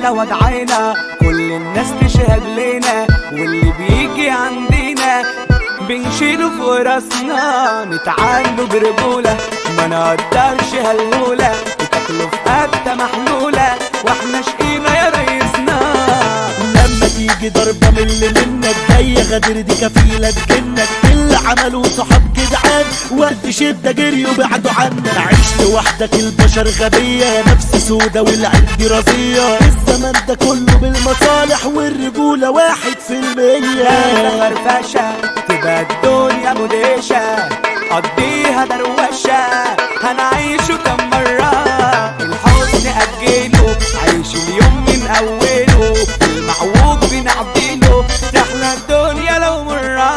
على وضعنا كل الناس تشهد لنا واللي بيجي عندنا بنشيله فوق راسنا نتعاملوا برجولة ما نقدرش هالهولة وتاكلوا في قتة محلولة واحنا شقينا يا ريسنا لما تيجي ضربة من اللي منك جاية غدر دي كفيلة تجنك اللي عملوا صحاب جدعان وقت شدة جريوا بعدوا عنك عشت لوحدك البشر غبية نفس سودة والعين دي رزية الزمن ده كله بالمصالح والرجولة واحد في المية فرفشة تبقى الدنيا مدهشة قضيها دروشة هنعيشه كم مرة الحزن أجله عيش اليوم من أوله المعوج بنعديله تحلى الدنيا لو مرة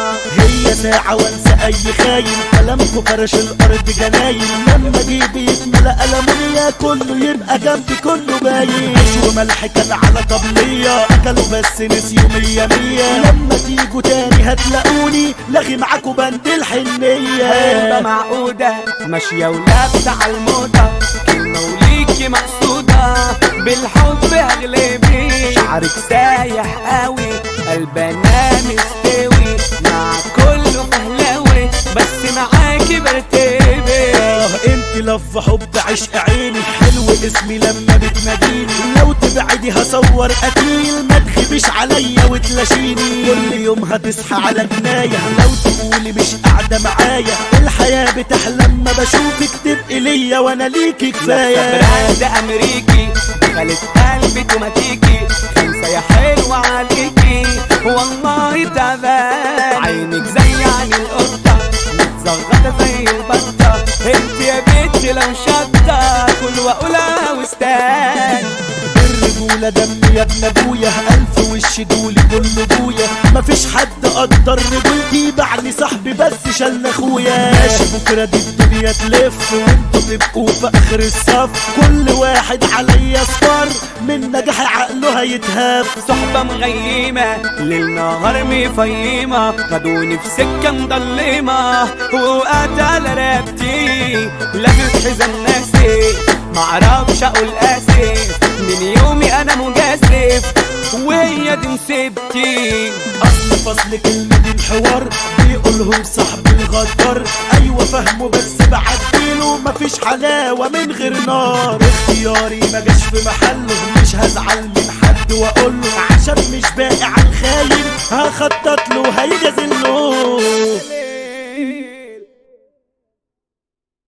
هي ساعة وانسى اي خاين كلامكوا فرش الارض جناين لما جيبي يتملى ألمونيا كله يبقى جنبي كله باين عيش وملح كان على طبلية اكلوا بس نسيوا مية مية لما تيجوا تاني هتلاقوني لغي معاكوا بند قلبة الحنية معقودة ماشية ولابسة عالموضة كلمة وليكي مقصودة بالحب اغلبي شعرك سايح قوي قلبنا مستوي مع كله فهلاوي بس معاكي برتبي اه انت لف حب عشق عيني حلو اسمي لما بتناديني لو تبعدي هصور قتيل ما تخبيش عليا وتلاشيني كل يوم هتصحى على جناية لو تقولي مش قاعدة معايا الحياة بتحلى لما بشوفك تبقي ليا وانا ليكي كفاية براند امريكي دخلت قلبي توماتيكي خمسة يا حلوة عليكي والله تعبان عينك زي عين القطة متزغطة زي البطة انت يا بنتي لو شطة كل واقولها واستان الرجولة دم يا ابن ابويا الف وش دولي كله بويا مفيش حد قدر رجولتي بعني صاحبي بس شال اخويا ماشي بكره دي الدنيا تلف وانتوا تبقوا في اخر الصف كل واحد عليا صفر من نجاح عقله هيتهاب صحبة مغيمة ليل نهار مفيمة خدوني في سكة مضلمة وقعت على رقبتي لابس حزام ناسي معرفش اقول اسف من يومي انا مجازف وهي دي مصيبتي اصل فصل كلمة الحوار بيقولهم صاحبي الغدار ايوه فاهمه بس بعديله مفيش حلاوة من غير نار اختياري ما جاش في محله مش هزعل من حد واقوله عشان مش باقي على الخاين هخطط له هيجازله